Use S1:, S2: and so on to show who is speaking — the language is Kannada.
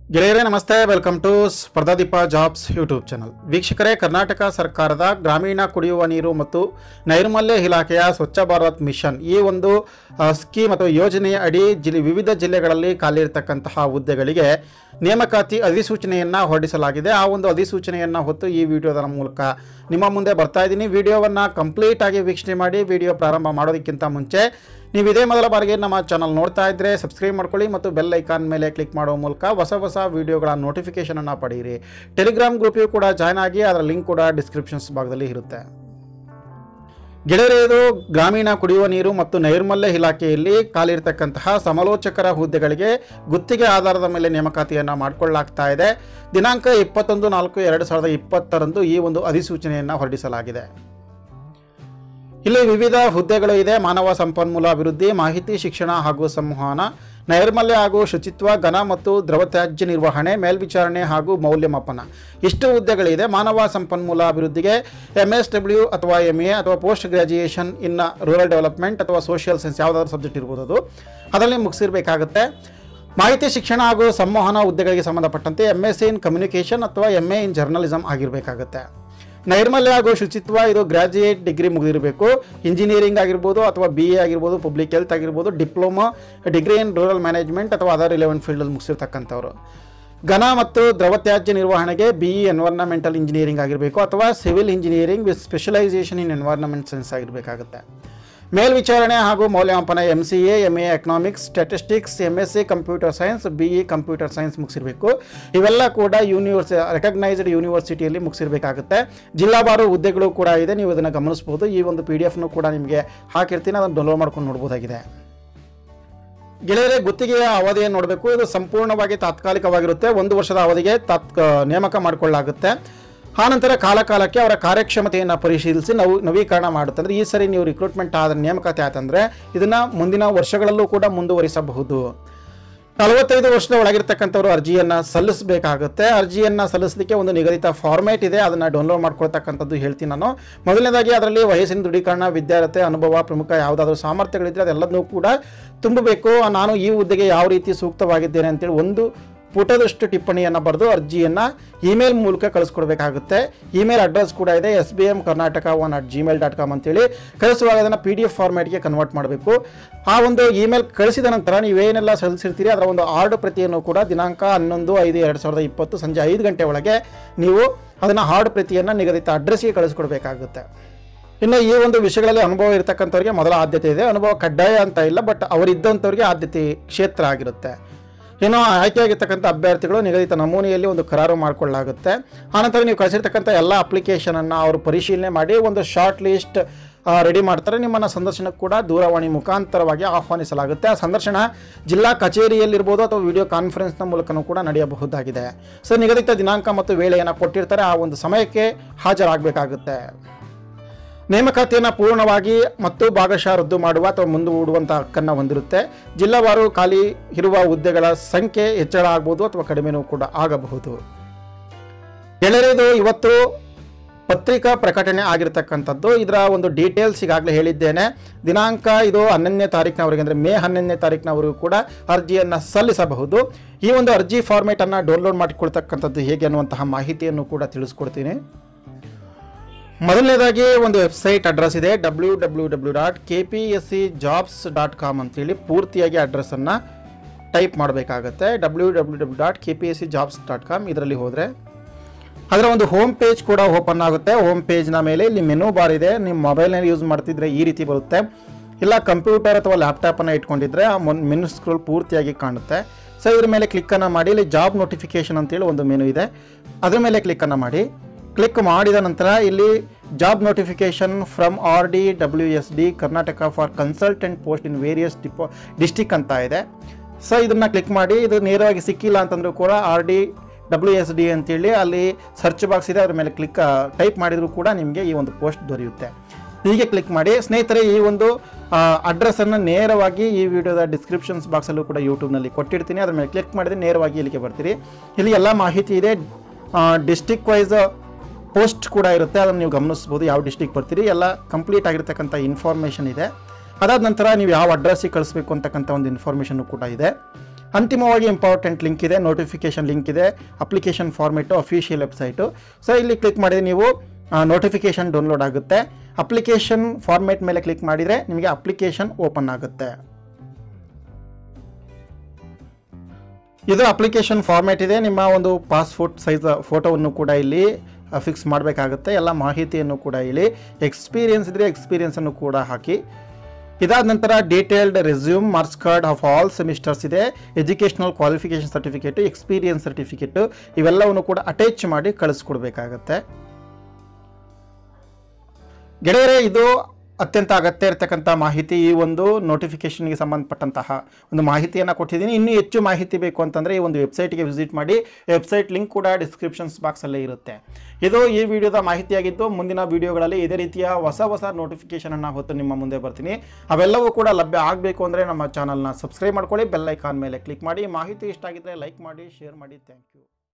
S1: ಗೆಳೆಯರೇ ನಮಸ್ತೆ welcome to Spardhadeepa jobs YouTube channel ವೀಕ್ಷಕರೇ ಕರ್ನಾಟಕ ಸರ್ಕಾರದ ಗ್ರಾಮೀಣ ಕುಡಿಯುವ ನೀರು ಮತ್ತು ನೈರ್ಮಲ್ಯ ಇಲಾಖೆಯ ಸ್ವಚ್ಛ ಭಾರತ್ ಮಿಷನ್ ಈ ಒಂದು ಆ, ಸ್ಕೀಮ್ ಅಥವಾ ಯೋಜನೆಯ ಅಡಿ ಜಿಲ್ಲೆ ವಿವಿಧ ಜಿಲ್ಲೆಗಳಲ್ಲಿ ಖಾಲಿರ್ತಕ್ಕಂತಹ ಹುದ್ದೆಗಳಿಗೆ ನೇಮಕಾತಿ ಅಧಿಸೂಚನೆಯನ್ನು ಹೊರಡಿಸಲಾಗಿದೆ ಆ ಒಂದು ಅಧಿಸೂಚನೆಯನ್ನು ಹೊತ್ತು ಈ ವಿಡಿಯೋದ ಮೂಲಕ ನಿಮ್ಮ ಮುಂದೆ ಬರ್ತಾ ಇದ್ದೀನಿ ವಿಡಿಯೋವನ್ನು ಕಂಪ್ಲೀಟ್ ಆಗಿ ವೀಕ್ಷಣೆ ಮಾಡಿ ವಿಡಿಯೋ ಪ್ರಾರಂಭ ಮಾಡೋದಕ್ಕಿಂತ ಮುಂಚೆ ನೀವು ಇದೇ ಮೊದಲ ಬಾರಿಗೆ ನಮ್ಮ ಚಾನಲ್ ನೋಡ್ತಾ ಇದ್ದರೆ ಸಬ್ಸ್ಕ್ರೈಬ್ ಮಾಡ್ಕೊಳ್ಳಿ ಮತ್ತು ಬೆಲ್ ಐಕಾನ್ ಮೇಲೆ ಕ್ಲಿಕ್ ಮಾಡೋ ಮೂಲಕ ಹೊಸ ಹೊಸ ವಿಡಿಯೋಗಳ ನೋಟಿಫಿಕೇಷನನ್ನು ಪಡೆಯಿರಿ ಟೆಲಿಗ್ರಾಮ್ ಗ್ರೂಪಿಗೂ ಕೂಡ ಜಾಯ್ನ್ ಆಗಿ ಅದರ ಲಿಂಕ್ ಕೂಡ ಡಿಸ್ಕ್ರಿಪ್ಷನ್ಸ್ ಭಾಗದಲ್ಲಿ ಇರುತ್ತೆ ಗೆಳೆಯರೇ ಇದು ಗ್ರಾಮೀಣ ಕುಡಿಯುವ ನೀರು ಮತ್ತು ನೈರ್ಮಲ್ಯ ಇಲಾಖೆಯಲ್ಲಿ ಖಾಲಿರ್ತಕ್ಕಂತಹ ಸಮಾಲೋಚಕರ ಹುದ್ದೆಗಳಿಗೆ ಗುತ್ತಿಗೆ ಆಧಾರದ ಮೇಲೆ ನೇಮಕಾತಿಯನ್ನು ಮಾಡಿಕೊಳ್ಳಲಾಗ್ತಾ ಇದೆ ದಿನಾಂಕ ಇಪ್ಪತ್ತೊಂದು ನಾಲ್ಕು ಎರಡು ಸಾವಿರದ ಇಪ್ಪತ್ತರಂದು ಈ ಒಂದು ಅಧಿಸೂಚನೆಯನ್ನು ಹೊರಡಿಸಲಾಗಿದೆ ಇಲ್ಲಿ ವಿವಿಧ ಹುದ್ದೆಗಳು ಇದೆ ಮಾನವ ಸಂಪನ್ಮೂಲ ಅಭಿವೃದ್ಧಿ ಮಾಹಿತಿ ಶಿಕ್ಷಣ ಹಾಗೂ ಸಂವಹನ ನೈರ್ಮಲ್ಯ ಹಾಗೂ ಶುಚಿತ್ವ ಘನ ಮತ್ತು ದ್ರವ ತ್ಯಾಜ್ಯ ನಿರ್ವಹಣೆ ಮೇಲ್ವಿಚಾರಣೆ ಹಾಗೂ ಮೌಲ್ಯಮಾಪನ ಇಷ್ಟು ಹುದ್ದೆಗಳಿದೆ ಮಾನವ ಸಂಪನ್ಮೂಲ ಅಭಿವೃದ್ಧಿಗೆ ಎಮ್ ಎಸ್ ಡಬ್ಲ್ಯೂ ಅಥವಾ ಎಮ್ ಎ ಅಥವಾ post graduation in rural development ಅಥವಾ ಸೋಷಿಯಲ್ ಸೈನ್ಸ್ ಯಾವುದಾದ್ರೂ ಸಬ್ಜೆಕ್ಟ್ ಇರ್ಬೋದು ಅದು ಅದರಲ್ಲಿ ಮುಗಿಸಿರ್ಬೇಕಾಗುತ್ತೆ ಮಾಹಿತಿ ಶಿಕ್ಷಣ ಹಾಗೂ ಸಂವಹನ ಹುದ್ದೆಗಳಿಗೆ ಸಂಬಂಧಪಟ್ಟಂತೆ ಎಮ್ ಎಸ್ ಇನ್ ಕಮ್ಯುನಿಕೇಷನ್ ಅಥವಾ ಎಮ್ ಎ ಇನ್ ಜರ್ನಲಿಸಮ್ ಆಗಿರಬೇಕಾಗುತ್ತೆ ನೈರ್ಮಲ್ಯ ಹಾಗೂ ಶುಚಿತ್ವ ಇದು ಗ್ರಾಜ್ಯುಯೇಟ್ ಡಿಗ್ರಿ ಮುಗಿದಿರಬೇಕು ಇಂಜಿನಿಯರಿಂಗ್ ಆಗಿರ್ಬೋದು ಅಥವಾ ಬಿ ಎ ಆಗಿರ್ಬೋದು ಪಬ್ಲಿಕ್ ಹೆಲ್ತ್ ಆಗಿರ್ಬೋದು diploma degree in rural management ಅಥವಾ ಅದರ್ ರಿಲೆವೆಂಟ್ ಫೀಲ್ಡಲ್ಲಿ ಮುಗಿಸಿರ್ತಕ್ಕಂಥವ್ರು ಘನ ಮತ್ತು ದ್ರವ ತ್ಯಾಜ್ಯ ನಿರ್ವಹಣೆಗೆ ಬಿ ಇ ಎನ್ವೈರ್ನಮೆಂಟಲ್ ಇಂಜಿನಿಯರಿಂಗ್ ಆಗಿರಬೇಕು ಅಥವಾ civil engineering with specialisation in environment science ಆಗಿರಬೇಕಾಗುತ್ತೆ ಮೇಲ್ವಿಚಾರಣೆ ಹಾಗೂ ಮೌಲ್ಯಮಾಪನ M C A M A economics statistics M S C computer science B E computer science ಮುಗಿಸಿರಬೇಕು ಇವೆಲ್ಲ ಕೂಡ ಯೂನಿವರ್ಸಿ ರೆಕಗ್ನೈಸ್ಡ್ ಯೂನಿವರ್ಸಿಟಿಯಲ್ಲಿ ಮುಗಿಸಿರಬೇಕಾಗುತ್ತೆ ಜಿಲ್ಲಾವಾರು ಹುದ್ದೆಗಳು ಕೂಡ ಇದೆ ನೀವು ಇದನ್ನು ಗಮನಿಸ್ಬೋದು ಈ ಒಂದು ಪಿ ಡಿ ಎಫ್ನು ಕೂಡ ನಿಮಗೆ ಹಾಕಿರ್ತೀನಿ ಅದನ್ನು ಡೌನ್ಲೋಡ್ ಮಾಡ್ಕೊಂಡು ನೋಡ್ಬೋದಾಗಿದೆ ಗೆಳೆಯರೆ ಗುತ್ತಿಗೆಯ ಅವಧಿಯನ್ನು ನೋಡಬೇಕು ಇದು ಸಂಪೂರ್ಣವಾಗಿ ತಾತ್ಕಾಲಿಕವಾಗಿರುತ್ತೆ ಒಂದು ವರ್ಷದ ಅವಧಿಗೆ ತಾತ್ಕ ನೇಮಕ ಮಾಡಿಕೊಳ್ಳಲಾಗುತ್ತೆ ಆನಂತರ ಕಾಲ ಕಾಲಕ್ಕೆ ಅವರ ಕಾರ್ಯಕ್ಷಮತೆಯನ್ನು ಪರಿಶೀಲಿಸಿ ನಾವು ನವೀಕರಣ ಮಾಡುತ್ತೆ ಅಂದರೆ ಈ ಸರಿ ನೀವು ರಿಕ್ರೂಟ್ಮೆಂಟ್ ಆದ ನೇಮಕಾತಿ ಆಯ್ತಂದರೆ ಇದನ್ನು ಮುಂದಿನ ವರ್ಷಗಳಲ್ಲೂ ಕೂಡ ಮುಂದುವರಿಸಬಹುದು ನಲವತ್ತೈದು ವರ್ಷದ ಒಳಗಿರ್ತಕ್ಕಂಥವ್ರು ಅರ್ಜಿಯನ್ನು ಸಲ್ಲಿಸಬೇಕಾಗುತ್ತೆ ಅರ್ಜಿಯನ್ನು ಸಲ್ಲಿಸಲಿಕ್ಕೆ ಒಂದು ನಿಗದಿತ ಫಾರ್ಮೇಟ್ ಇದೆ ಅದನ್ನು ಡೌನ್ಲೋಡ್ ಮಾಡ್ಕೊಳ್ತಕ್ಕಂಥದ್ದು ಹೇಳ್ತೀನಿ ನಾನು ಮೊದಲನೇದಾಗಿ ಅದರಲ್ಲಿ ವಯಸ್ಸಿನ ದೃಢೀಕರಣ ವಿದ್ಯಾರ್ಥಿ ಅನುಭವ ಪ್ರಮುಖ ಯಾವುದಾದ್ರೂ ಸಾಮರ್ಥ್ಯಗಳಿದ್ದರೆ ಅದೆಲ್ಲದನ್ನೂ ಕೂಡ ತುಂಬಬೇಕು ನಾನು ಈ ಹುದ್ದೆಗೆ ಯಾವ ರೀತಿ ಸೂಕ್ತವಾಗಿದ್ದೇನೆ ಅಂತೇಳಿ ಒಂದು ಪುಟದಷ್ಟು ಟಿಪ್ಪಣಿಯನ್ನು ಬರೆದು ಅರ್ಜಿಯನ್ನು ಇಮೇಲ್ ಮೂಲಕ ಕಳಿಸ್ಕೊಡ್ಬೇಕಾಗುತ್ತೆ ಇಮೇಲ್ ಅಡ್ರೆಸ್ ಕೂಡ ಇದೆ S B M Karnataka one at Gmail dot com ಅಂತೇಳಿ ಕಳಿಸುವಾಗ ಅದನ್ನು ಪಿ ಡಿ ಎಫ್ ಫಾರ್ಮ್ಯಾಟ್ಗೆ ಕನ್ವರ್ಟ್ ಮಾಡಬೇಕು ಆ ಒಂದು ಇಮೇಲ್ ಕಳಿಸಿದ ನಂತರ ನೀವೇನೆಲ್ಲ ಸಲ್ಲಿಸಿರ್ತೀರಿ ಅದರ ಒಂದು ಆರ್ಡ್ ಪ್ರತಿಯನ್ನು ಕೂಡ ದಿನಾಂಕ ಹನ್ನೊಂದು ಐದು ಎರಡು ಸಾವಿರದ ಇಪ್ಪತ್ತು ಸಂಜೆ ಐದು ಗಂಟೆ ಒಳಗೆ ನೀವು ಅದನ್ನು ಹಾರ್ಡ್ ಪ್ರತಿಯನ್ನು ನಿಗದಿತ ಅಡ್ರೆಸ್ಗೆ ಕಳಿಸ್ಕೊಡ್ಬೇಕಾಗುತ್ತೆ ಇನ್ನು ಈ ಒಂದು ವಿಷಯಗಳಲ್ಲಿ ಅನುಭವ ಇರತಕ್ಕಂಥವ್ರಿಗೆ ಮೊದಲ ಆದ್ಯತೆ ಇದೆ ಅನುಭವ ಕಡ್ಡಾಯ ಅಂತ ಇಲ್ಲ ಬಟ್ ಅವರಿದ್ದಂಥವ್ರಿಗೆ ಆದ್ಯತೆ ಕ್ಷೇತ್ರ ಆಗಿರುತ್ತೆ ಇನ್ನು ಆಯ್ಕೆಯಾಗಿರ್ತಕ್ಕಂಥ ಅಭ್ಯರ್ಥಿಗಳು ನಿಗದಿತ ನಮೂನೆಯಲ್ಲಿ ಒಂದು ಕರಾರು ಮಾಡಿಕೊಳ್ಳಲಾಗುತ್ತೆ ಆನಂತರ ನೀವು ಕಳಿಸಿರ್ತಕ್ಕಂಥ ಎಲ್ಲ ಅಪ್ಲಿಕೇಶನನ್ನು ಅವರು ಪರಿಶೀಲನೆ ಮಾಡಿ ಒಂದು ಶಾರ್ಟ್ ಲಿಸ್ಟ್ ರೆಡಿ ಮಾಡ್ತಾರೆ ನಿಮ್ಮನ್ನು ಸಂದರ್ಶನಕ್ಕೆ ಕೂಡ ದೂರವಾಣಿ ಮುಖಾಂತರವಾಗಿ ಆಹ್ವಾನಿಸಲಾಗುತ್ತೆ ಆ ಸಂದರ್ಶನ ಜಿಲ್ಲಾ ಕಚೇರಿಯಲ್ಲಿರ್ಬೋದು ಅಥವಾ ವಿಡಿಯೋ ಕಾನ್ಫರೆನ್ಸ್ನ ಮೂಲಕನೂ ಕೂಡ ನಡೆಯಬಹುದಾಗಿದೆ ಸೊ ನಿಗದಿತ ದಿನಾಂಕ ಮತ್ತು ವೇಳೆಯನ್ನು ಕೊಟ್ಟಿರ್ತಾರೆ ಆ ಒಂದು ಸಮಯಕ್ಕೆ ಹಾಜರಾಗಬೇಕಾಗುತ್ತೆ ನೇಮಕಾತಿಯನ್ನು ಪೂರ್ಣವಾಗಿ ಮತ್ತು ಭಾಗಶಃ ರದ್ದು ಮಾಡುವ ಅಥವಾ ಮುಂದೂಡುವಂಥ ಹಕ್ಕನ್ನು ಹೊಂದಿರುತ್ತೆ ಜಿಲ್ಲಾವಾರು ಖಾಲಿ ಇರುವ ಹುದ್ದೆಗಳ ಸಂಖ್ಯೆ ಹೆಚ್ಚಳ ಆಗ್ಬೋದು ಅಥವಾ ಕಡಿಮೆನೂ ಕೂಡ ಆಗಬಹುದು ಗೆಳೆಯರಿದು ಇವತ್ತು ಪತ್ರಿಕಾ ಪ್ರಕಟಣೆ ಆಗಿರ್ತಕ್ಕಂಥದ್ದು ಇದರ ಒಂದು ಡೀಟೇಲ್ಸ್ ಈಗಾಗಲೇ ಹೇಳಿದ್ದೇನೆ ದಿನಾಂಕ ಇದು ಹನ್ನೊಂದನೇ ತಾರೀಕಿನವರೆಗೆ ಅಂದರೆ ಮೇ ಹನ್ನೊಂದನೇ ತಾರೀಕಿನವರೆಗೂ ಕೂಡ ಅರ್ಜಿಯನ್ನು ಸಲ್ಲಿಸಬಹುದು ಈ ಒಂದು ಅರ್ಜಿ ಫಾರ್ಮೇಟನ್ನು ಡೌನ್ಲೋಡ್ ಮಾಡಿಕೊಳ್ತಕ್ಕಂಥದ್ದು ಹೇಗೆ ಅನ್ನುವಂತಹ ಮಾಹಿತಿಯನ್ನು ಕೂಡ ತಿಳಿಸ್ಕೊಡ್ತೀನಿ ಮೊದಲನೇದಾಗಿ ಒಂದು ವೆಬ್ಸೈಟ್ ಅಡ್ರೆಸ್ ಇದೆ W W W dot K P S C jobs dot com ಅಂತೇಳಿ ಪೂರ್ತಿಯಾಗಿ ಅಡ್ರೆಸ್ಸನ್ನು ಟೈಪ್ ಮಾಡಬೇಕಾಗತ್ತೆ W W W dot K P S C jobs dot com ಇದರಲ್ಲಿ ಹೋದರೆ ಅದರ ಒಂದು ಹೋಮ್ ಪೇಜ್ ಕೂಡ ಓಪನ್ ಆಗುತ್ತೆ ಹೋಮ್ ಪೇಜ್ನ ಮೇಲೆ ಇಲ್ಲಿ ಮೆನು ಬಾರ್ ಇದೆ ನಿಮ್ಮ ಮೊಬೈಲ್ನಲ್ಲಿ ಯೂಸ್ ಮಾಡ್ತಿದ್ರೆ ಈ ರೀತಿ ಬರುತ್ತೆ ಇಲ್ಲ ಕಂಪ್ಯೂಟರ್ ಅಥವಾ ಲ್ಯಾಪ್ಟಾಪನ್ನು ಇಟ್ಕೊಂಡಿದ್ರೆ ಆ ಮೆನು ಸ್ಕ್ರೋಲ್ ಪೂರ್ತಿಯಾಗಿ ಕಾಣುತ್ತೆ ಸೊ ಇದ್ರ ಮೇಲೆ ಕ್ಲಿಕ್ಕನ್ನು ಮಾಡಿ ಇಲ್ಲಿ ಜಾಬ್ ನೋಟಿಫಿಕೇಷನ್ ಅಂತೇಳಿ ಒಂದು ಮೆನು ಇದೆ ಅದ್ರ ಮೇಲೆ ಕ್ಲಿಕ್ಕನ್ನು ಮಾಡಿ ಕ್ಲಿಕ್ ಮಾಡಿದ ನಂತರ ಇಲ್ಲಿ job notification from R D W S D Karnataka for consultant post in various depot district ಅಂತ ಇದೆ ಸೊ ಇದನ್ನು ಕ್ಲಿಕ್ ಮಾಡಿ ಇದು ನೇರವಾಗಿ ಸಿಕ್ಕಿಲ್ಲ ಅಂತಂದ್ರೂ ಕೂಡ R D W S D ಅಂತೇಳಿ ಅಲ್ಲಿ ಸರ್ಚ್ ಬಾಕ್ಸ್ ಇದೆ ಅದ್ರ ಮೇಲೆ ಕ್ಲಿಕ್ ಟೈಪ್ ಮಾಡಿದರೂ ಕೂಡ ನಿಮಗೆ ಈ ಒಂದು ಪೋಸ್ಟ್ ದೊರೆಯುತ್ತೆ ಹೀಗೆ ಕ್ಲಿಕ್ ಮಾಡಿ ಸ್ನೇಹಿತರೆ ಈ ಒಂದು ಅಡ್ರೆಸ್ಸನ್ನು ನೇರವಾಗಿ ಈ ವಿಡಿಯೋದ ಡಿಸ್ಕ್ರಿಪ್ಷನ್ಸ್ ಬಾಕ್ಸಲ್ಲೂ ಕೂಡ ಯೂಟ್ಯೂಬ್ನಲ್ಲಿ ಕೊಟ್ಟಿರ್ತೀನಿ ಅದ್ರ ಮೇಲೆ ಕ್ಲಿಕ್ ಮಾಡಿದ್ರೆ ನೇರವಾಗಿ ಇಲ್ಲಿಗೆ ಬರ್ತೀರಿ ಇಲ್ಲಿ ಎಲ್ಲ ಮಾಹಿತಿ ಇದೆ ಡಿಸ್ಟಿಕ್ ವೈಸ್ ಪೋಸ್ಟ್ ಕೂಡ ಇರುತ್ತೆ ಅದನ್ನು ನೀವು ಗಮನಿಸ್ಬೋದು ಯಾವ ಡಿಸ್ಟಿಕ್ ಬರ್ತೀರಿ ಎಲ್ಲ ಕಂಪ್ಲೀಟ್ ಆಗಿರ್ತಕ್ಕಂಥ ಇನ್ಫಾರ್ಮೇಷನ್ ಇದೆ ಅದಾದ ನಂತರ ನೀವು ಯಾವ ಅಡ್ರೆಸ್ಸಿಗೆ ಕಳಿಸ್ಬೇಕು ಅಂತಕ್ಕಂಥ ಒಂದು ಇನ್ಫಾರ್ಮೇಷನ್ನು ಕೂಡ ಇದೆ ಅಂತಿಮವಾಗಿ ಇಂಪಾರ್ಟೆಂಟ್ ಲಿಂಕ್ ಇದೆ ನೋಟಿಫಿಕೇಶನ್ ಲಿಂಕ್ ಇದೆ application format official website so ಇಲ್ಲಿ ಕ್ಲಿಕ್ ಮಾಡಿದರೆ ನೀವು ನೋಟಿಫಿಕೇಶನ್ ಡೌನ್ಲೋಡ್ ಆಗುತ್ತೆ ಅಪ್ಲಿಕೇಶನ್ ಫಾರ್ಮೆಟ್ ಮೇಲೆ ಕ್ಲಿಕ್ ಮಾಡಿದರೆ ನಿಮಗೆ ಅಪ್ಲಿಕೇಶನ್ ಓಪನ್ ಆಗುತ್ತೆ ಇದು ಅಪ್ಲಿಕೇಶನ್ ಫಾರ್ಮ್ಯಾಟ್ ಇದೆ ನಿಮ್ಮ ಒಂದು ಪಾಸ್ಪೋರ್ಟ್ ಸೈಜ್ ಫೋಟೋವನ್ನು ಕೂಡ ಇಲ್ಲಿ ಫಿಕ್ಸ್ ಮಾಡಬೇಕಾಗುತ್ತೆ ಎಲ್ಲ ಮಾಹಿತಿಯನ್ನು ಕೂಡ ಇಲ್ಲಿ ಎಕ್ಸ್ಪೀರಿಯನ್ಸ್ ಇದ್ದರೆ ಎಕ್ಸ್ಪೀರಿಯನ್ಸನ್ನು ಕೂಡ ಹಾಕಿ ಇದಾದ ನಂತರ detailed resume marks card of all semesters ಇದೆ educational qualification certificate experience certificate ಇವೆಲ್ಲವನ್ನು ಕೂಡ ಅಟ್ಯಾಚ್ ಮಾಡಿ ಕಳಿಸ್ಕೊಡ್ಬೇಕಾಗತ್ತೆ ಗೆಳೆಯರೇ ಇದು ಅತ್ಯಂತ ಅಗತ್ಯ ಇರತಕ್ಕಂಥ ಮಾಹಿತಿ ಈ ಒಂದು ನೋಟಿಫಿಕೇಷನ್ಗೆ ಸಂಬಂಧಪಟ್ಟಂತಹ ಒಂದು ಮಾಹಿತಿಯನ್ನು ಕೊಟ್ಟಿದ್ದೀನಿ ಇನ್ನೂ ಹೆಚ್ಚು ಮಾಹಿತಿ ಬೇಕು ಅಂತಂದರೆ ಈ ಒಂದು ವೆಬ್ಸೈಟ್ಗೆ ವಿಸಿಟ್ ಮಾಡಿ ವೆಬ್ಸೈಟ್ ಲಿಂಕ್ ಕೂಡ ಡಿಸ್ಕ್ರಿಪ್ಷನ್ಸ್ ಬಾಕ್ಸಲ್ಲೇ ಇರುತ್ತೆ ಇದು ಈ ವಿಡಿಯೋದ ಮಾಹಿತಿಯಾಗಿದ್ದು ಮುಂದಿನ ವಿಡಿಯೋಗಳಲ್ಲಿ ಇದೇ ರೀತಿಯ ಹೊಸ ಹೊಸ ನೋಟಿಫಿಕೇಷನನ್ನು ಹೊತ್ತು ನಿಮ್ಮ ಮುಂದೆ ಬರ್ತೀನಿ ಅವೆಲ್ಲವೂ ಕೂಡ ಲಭ್ಯ ಆಗಬೇಕು ಅಂದರೆ ನಮ್ಮ ಚಾನಲ್ನ ಸಬ್ಸ್ಕ್ರೈಬ್ ಮಾಡ್ಕೊಳ್ಳಿ ಬೆಲ್ ಐಕಾನ್ ಮೇಲೆ ಕ್ಲಿಕ್ ಮಾಡಿ ಮಾಹಿತಿ ಇಷ್ಟ ಆಗಿದ್ದರೆ ಲೈಕ್ ಮಾಡಿ ಶೇರ್ ಮಾಡಿ ಥ್ಯಾಂಕ್ ಯು